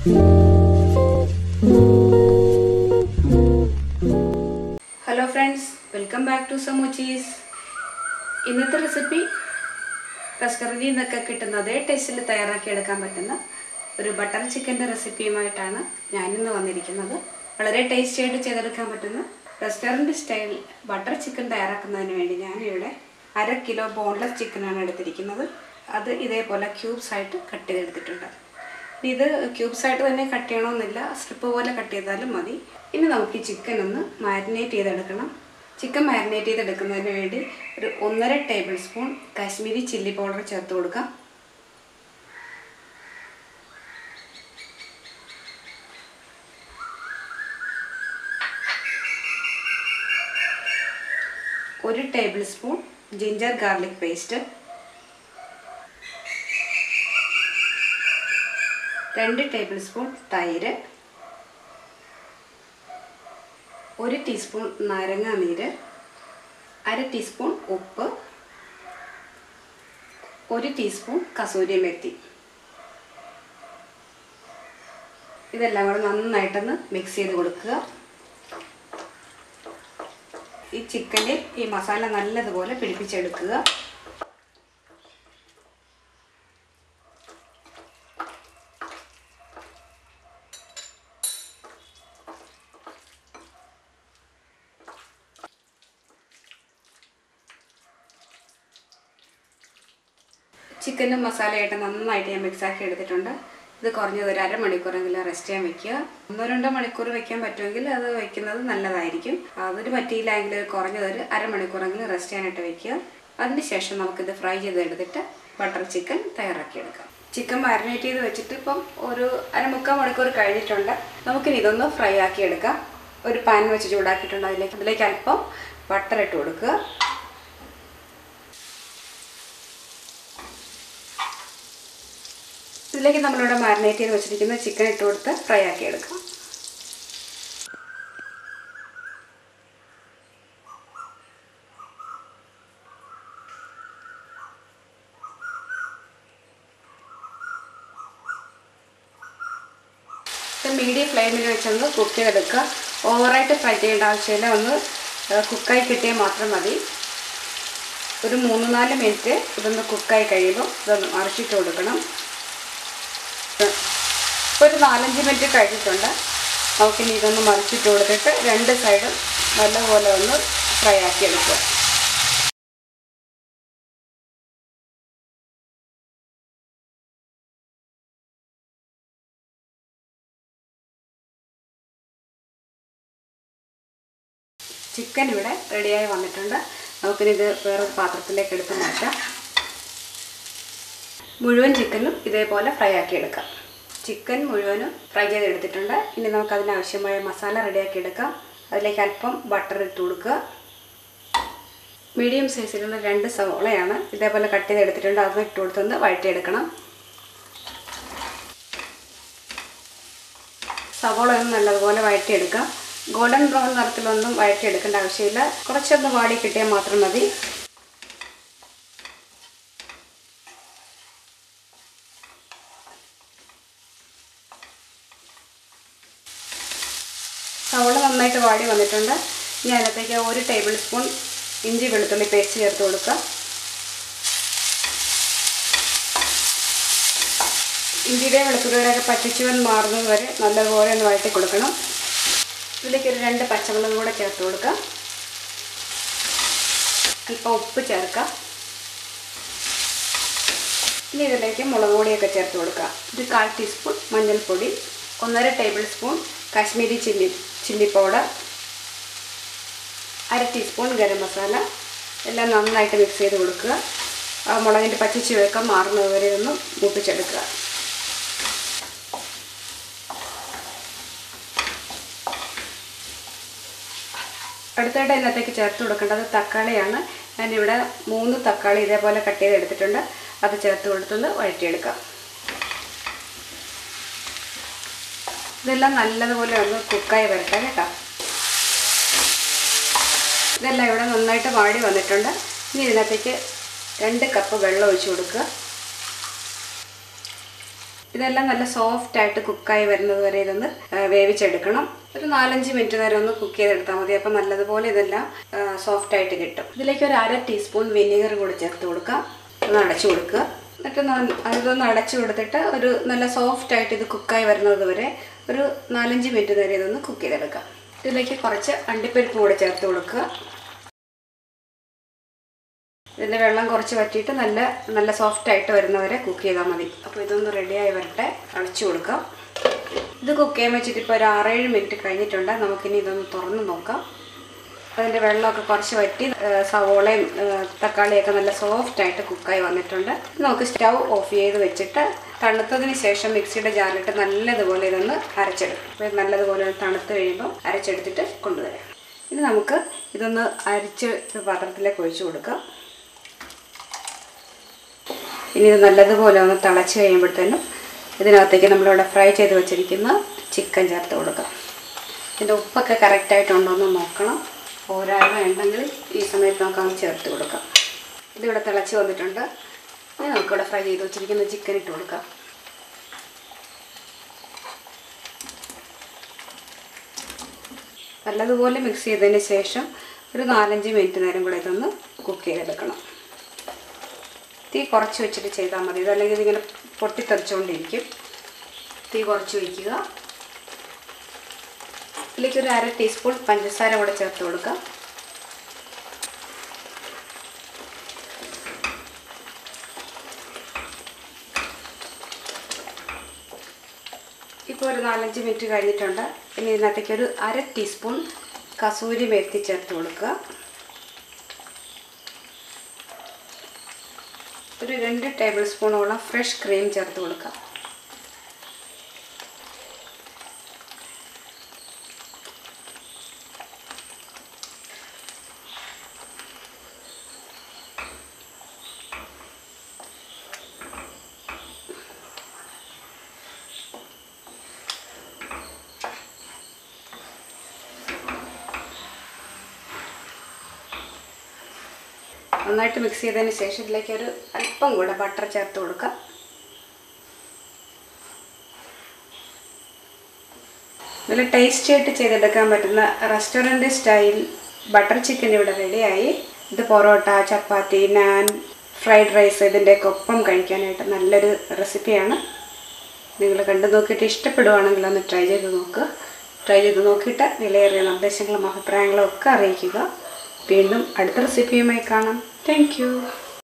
hello friends welcome back to സമോച്ചീസ് ഇന്നത്തെ recipe റെസ്റ്റോറൻറ്റിൽ നിന്നൊക്കെ കിട്ടുന്ന അതേ ടേസ്റ്റിൽ തയ്യാറാക്കി എടുക്കാൻ പറ്റുന്ന ഒരു ബട്ടർ ചിക്കൻ്റെ റെസിപ്പിയുമായിട്ടാണ് ഞാനിന്ന് വന്നിരിക്കുന്നത് വളരെ ടേസ്റ്റി ആയിട്ട് ചെയ്തെടുക്കാൻ പറ്റുന്ന റെസ്റ്റോറൻറ്റ് സ്റ്റൈൽ ബട്ടർ ചിക്കൻ തയ്യാറാക്കുന്നതിന് വേണ്ടി ഞാനിവിടെ അര കിലോ ബോൺലെസ് ചിക്കനാണ് എടുത്തിരിക്കുന്നത് അത് ഇതേപോലെ ക്യൂബ്സ് ആയിട്ട് കട്ട് ചെയ്തെടുത്തിട്ടുണ്ട് ഇത് ക്യൂബ്സ് ആയിട്ട് തന്നെ കട്ട് ചെയ്യണമെന്നില്ല സ്ട്രിപ്പ് പോലെ കട്ട് ചെയ്താലും മതി ഇനി നമുക്ക് ഈ ചിക്കൻ ഒന്ന് മാരിനേറ്റ് ചെയ്തെടുക്കണം ചിക്കൻ മാരിനേറ്റ് ചെയ്തെടുക്കുന്നതിന് വേണ്ടി ഒരു ഒന്നര tablespoon Kashmiri chilli powder ചേർത്ത് കൊടുക്കാം ഒരു tablespoon ginger garlic paste രണ്ട് ടേബിൾ സ്പൂൺ തൈര് ഒരു ടീസ്പൂൺ നാരങ്ങാ നീര് അര ടീസ്പൂൺ ഉപ്പ് ഒരു ടീസ്പൂൺ കസൂരി മെത്തി ഇതെല്ലാം കൂടെ നന്നായിട്ടൊന്ന് മിക്സ് ചെയ്ത് കൊടുക്കുക ഈ ചിക്കനിൽ ഈ മസാല നല്ലതുപോലെ പിടിപ്പിച്ചെടുക്കുക ചിക്കനും മസാലയായിട്ട് നന്നായിട്ട് ഞാൻ മിക്സാക്കി എടുത്തിട്ടുണ്ട് ഇത് കുറഞ്ഞത് ഒരു അരമണിക്കൂറെങ്കിലും റെസ്റ്റ് ചെയ്യാൻ വെക്കുക ഒന്നോ രണ്ടോ മണിക്കൂർ വെക്കാൻ പറ്റുമെങ്കിൽ അത് വെക്കുന്നത് നല്ലതായിരിക്കും അതിന് പറ്റിയില്ലെങ്കിൽ കുറഞ്ഞത് ഒരു അരമണിക്കൂറെങ്കിലും റെസ്റ്റ് ചെയ്യാനായിട്ട് വെക്കുക അതിനുശേഷം നമുക്കിത് ഫ്രൈ ചെയ്തെടുത്തിട്ട് ബട്ടർ ചിക്കൻ തയ്യാറാക്കിയെടുക്കാം ചിക്കൻ മാരിനേറ്റ് ചെയ്ത് വെച്ചിട്ട് ഇപ്പം ഒരു അരമുക്കാൽ മണിക്കൂർ കഴിഞ്ഞിട്ടുണ്ട് നമുക്കിനി ഇതൊന്ന് ഫ്രൈ ആക്കി എടുക്കാം ഒരു പാൻ വെച്ച് ചൂടാക്കിയിട്ടുണ്ട് അതിലേക്ക് അതിലേക്ക് അല്പം ബട്ടർ ഇട്ട് കൊടുക്കുക ഇതിലേക്ക് നമ്മളിവിടെ മാരിനേറ്റ് ചെയ്ത് വെച്ചിരിക്കുന്ന ചിക്കൻ ഇട്ട് കൊടുത്ത് ഫ്രൈ ആക്കി എടുക്കാം മീഡിയം ഫ്ലെയിമിൽ വെച്ചൊന്ന് കുക്ക് ചെയ്തെടുക്കുക ഓവറായിട്ട് ഫ്രൈ ചെയ്യേണ്ട ആവശ്യമില്ല ഒന്ന് കുക്കായി കിട്ടിയാൽ മാത്രം മതി ഒരു മൂന്ന് നാല് മിനിറ്റ് ഇതൊന്ന് കുക്കായി കഴിയുമ്പോൾ ഇതൊന്ന് മറിച്ചിട്ട് കൊടുക്കണം ഇപ്പോൾ ഒരു നാലഞ്ച് മിനിറ്റ് കഴിഞ്ഞിട്ടുണ്ട് നമുക്കിനി ഇതൊന്ന് മറിച്ചിട്ട് കൊടുത്തിട്ട് രണ്ട് സൈഡും നല്ലപോലെ ഒന്ന് ഫ്രൈ ആക്കി എടുക്കുക ചിക്കൻ ഇവിടെ റെഡിയായി വന്നിട്ടുണ്ട് നമുക്കിനി ഇത് വേറൊരു പാത്രത്തിലേക്ക് എടുത്ത് മാറ്റാം മുഴുവൻ ചിക്കനും ഇതേപോലെ ഫ്രൈ ആക്കി എടുക്കാം ചിക്കൻ മുഴുവനും ഫ്രൈ ചെയ്തെടുത്തിട്ടുണ്ട് ഇനി നമുക്ക് അതിനാവശ്യമായ മസാല റെഡിയാക്കി എടുക്കാം അതിലേക്ക് അല്പം ബട്ടർ ഇട്ട് കൊടുക്കുക മീഡിയം സൈസിലുള്ള രണ്ട് സവോളയാണ് ഇതേപോലെ കട്ട് ചെയ്തെടുത്തിട്ടുണ്ട് അത് ഇട്ട് കൊടുത്തൊന്ന് വഴറ്റിയെടുക്കണം സവോള ഒന്ന് നല്ലതുപോലെ വഴറ്റിയെടുക്കാം ഗോൾഡൻ ബ്രൗൺ നിറത്തിലൊന്നും വഴറ്റിയെടുക്കേണ്ട ആവശ്യമില്ല കുറച്ചൊന്ന് വാടി കിട്ടിയാൽ മാത്രം മതി സവോള നന്നായിട്ട് വാടി വന്നിട്ടുണ്ട് ഇനി അതിനകത്തേക്ക് ഒരു ടേബിൾ സ്പൂൺ ഇഞ്ചി വെളുത്തുള്ളി പേസ്റ്റ് ചേർത്ത് കൊടുക്കുക ഇഞ്ചിയുടെ വെളുത്തുള്ളിയുടെയൊക്കെ പറ്റിച്ചുവൻ മാറുന്നത് വരെ നല്ലപോലെ ഒന്ന് വഴറ്റി കൊടുക്കണം ഇതിലേക്ക് ഒരു രണ്ട് പച്ചമുളക് കൂടെ ചേർത്ത് കൊടുക്കാം അല്പം ഉപ്പ് ചേർക്കാം ഇനി ഇതിലേക്ക് മുളക് പൊടിയൊക്കെ ചേർത്ത് കൊടുക്കുക ഒരു കാൽ ടീസ്പൂൺ മഞ്ഞൾപ്പൊടി ഒന്നര tablespoon Kashmiri chilli chilli powder അര ടീസ്പൂൺ ഗരം മസാല എല്ലാം നന്നായിട്ട് മിക്സ് ചെയ്ത് കൊടുക്കുക ആ മുളകിൻ്റെ പച്ചച്ചുവയൊക്കെ മാറുന്നത് വരെ ഒന്ന് മൂപ്പിച്ചെടുക്കുക അടുത്തായിട്ട് അതിനകത്തേക്ക് ചേർത്ത് കൊടുക്കേണ്ടത് തക്കാളിയാണ് ഞാനിവിടെ മൂന്ന് തക്കാളി ഇതേപോലെ കട്ട് ചെയ്ത് എടുത്തിട്ടുണ്ട് അത് ചേർത്ത് കൊടുത്തൊന്ന് വഴറ്റിയെടുക്കാം ഇതെല്ലാം നല്ലതുപോലെ ഒന്ന് കുക്കായി വരട്ടെ കേട്ടോ ഇതെല്ലാം ഇവിടെ നന്നായിട്ട് വാടി വന്നിട്ടുണ്ട് ഇനി ഇതിനകത്തേക്ക് രണ്ട് കപ്പ് വെള്ളം ഒഴിച്ച് കൊടുക്കുക ഇതെല്ലാം നല്ല സോഫ്റ്റ് ആയിട്ട് കുക്കായി വരുന്നത് വരെ ഇതൊന്ന് ആ, വേവിച്ചെടുക്കണം ഒരു നാലഞ്ച് മിനിറ്റ് നേരം ഒന്ന് കുക്ക് ചെയ്തെടുത്താൽ മതി അപ്പം നല്ലതുപോലെ ഇതെല്ലാം സോഫ്റ്റ് ആയിട്ട് കിട്ടും ഇതിലേക്ക് ഒരു അര ടീസ്പൂൺ വിനീഗർ കൂടി ചേർത്ത് കൊടുക്കാം ഒന്ന് അടച്ചു കൊടുക്കുക എന്നിട്ട് ന- ഇതൊന്ന് അടച്ചു കൊടുത്തിട്ട് ഒരു നല്ല സോഫ്റ്റ് ആയിട്ട് ഇത് കുക്കായി വരുന്നത് വരെ ഒരു നാലഞ്ച് മിനിറ്റ് നേരം ഇതൊന്ന് കുക്ക് ചെയ്തെടുക്കാം ഇതിലേക്ക് കുറച്ച് അണ്ടിപ്പരിപ്പ് കൂടെ ചേർത്ത് കൊടുക്കുക ഇതിൻ്റെ വെള്ളം കുറച്ച് വറ്റിയിട്ട് നല്ല നല്ല സോഫ്റ്റ് ആയിട്ട് വരുന്നവരെ കുക്ക് ചെയ്താൽ മതി അപ്പോൾ ഇതൊന്ന് റെഡിയായി വരട്ടെ അടച്ചു കൊടുക്കാം ഇത് കുക്ക് ചെയ്യാൻ വെച്ചിട്ട് ഇപ്പോൾ ഒരു ആറേഴ് മിനിറ്റ് കഴിഞ്ഞിട്ടുണ്ട് നമുക്കിനി ഇതൊന്ന് തുറന്ന് നോക്കാം അതിൻ്റെ വെള്ളമൊക്കെ കുറച്ച് വറ്റി ആ, സവോളയും ആ, തക്കാളിയൊക്കെ നല്ല സോഫ്റ്റ് ആയിട്ട് കുക്കായി വന്നിട്ടുണ്ട് നമുക്ക് സ്റ്റൗ ഓഫ് ചെയ്ത് വെച്ചിട്ട് തണുത്തതിന് ശേഷം മിക്സിയുടെ ജാറിലിട്ട് നല്ലതുപോലെ ഇതൊന്ന് അരച്ചെടുക്കും അപ്പോൾ ഇത് നല്ലതുപോലെ ഒന്ന് തണുത്ത് കഴിയുമ്പോൾ അരച്ചെടുത്തിട്ട് കൊണ്ടുവരാം ഇനി നമുക്ക് ഇതൊന്ന് അരിച്ച് ഒരു പാത്രത്തിലേക്ക് ഒഴിച്ചു കൊടുക്കാം ഇനി ഇത് നല്ലതുപോലെ ഒന്ന് തിളച്ച് കഴിയുമ്പോഴത്തേനും ഇതിനകത്തേക്ക് നമ്മളിവിടെ ഫ്രൈ ചെയ്ത് വെച്ചിരിക്കുന്ന ചിക്കൻ ചേർത്ത് കൊടുക്കാം ഇതിൻ്റെ ഉപ്പൊക്കെ കറക്റ്റായിട്ടുണ്ടോ എന്ന് നോക്കണം പോരായ്മ ഉണ്ടെങ്കിൽ ഈ സമയത്ത് നമുക്ക് അങ്ങ് ചേർത്ത് കൊടുക്കാം ഇതിവിടെ തിളച്ച് വന്നിട്ടുണ്ട് ഇനി നമുക്കിവിടെ ഫ്രൈ ചെയ്ത് വെച്ചിരിക്കുന്ന ചിക്കൻ ഇട്ട് കൊടുക്കാം നല്ലതുപോലെ മിക്സ് ചെയ്തതിന് ശേഷം ഒരു നാലഞ്ച് മിനിറ്റ് നേരം കൂടെ ഇതൊന്ന് കുക്ക് ചെയ്തെടുക്കണം തീ കുറച്ച് വെച്ചിട്ട് ചെയ്താൽ മതി ഇതല്ലെങ്കിൽ ഇതിങ്ങനെ പൊട്ടിത്തെറിച്ചുകൊണ്ടിരിക്കും തീ കുറച്ച് വയ്ക്കുക ഇതിലേക്ക് ഒരു അര ടീസ്പൂൺ പഞ്ചസാര കൂടെ ചേർത്ത് കൊടുക്കാം ഇപ്പോൾ ഒരു നാലഞ്ച് മിനിറ്റ് കഴിഞ്ഞിട്ടുണ്ട് ഇനി ഇതിനകത്തേക്ക് ഒരു അര ടീസ്പൂൺ കസൂരി മേത്തി ചേർത്ത് കൊടുക്കുക ഒരു രണ്ട് ടേബിൾ സ്പൂണോളം ഫ്രഷ് ക്രീം ചേർത്ത് കൊടുക്കാം നന്നായിട്ട് മിക്സ് ചെയ്തതിന് ശേഷം ഇതിലേക്ക് ഒരു അല്പം കൂടെ ബട്ടർ ചേർത്ത് കൊടുക്കാം നല്ല ടേസ്റ്റി ആയിട്ട് ചെയ്തെടുക്കാൻ പറ്റുന്ന റെസ്റ്റോറൻറ്റ് സ്റ്റൈൽ ബട്ടർ ചിക്കൻ ഇവിടെ റെഡിയായി ഇത് പൊറോട്ട ചപ്പാത്തി നാൻ ഫ്രൈഡ് റൈസ് ഇതിൻ്റെയൊക്കെ ഒപ്പം കഴിക്കാനായിട്ട് നല്ലൊരു റെസിപ്പിയാണ് നിങ്ങൾ കണ്ടു നോക്കിയിട്ട് ഇഷ്ടപ്പെടുവാണെങ്കിൽ ഒന്ന് ട്രൈ ചെയ്ത് നോക്കുക ട്രൈ ചെയ്ത് നോക്കിയിട്ട് വിലയേറിയ നിർദ്ദേശങ്ങളും അഭിപ്രായങ്ങളും ഒക്കെ അറിയിക്കുക വീണ്ടും അടുത്ത റെസിപ്പിയുമായി കാണാം താങ്ക്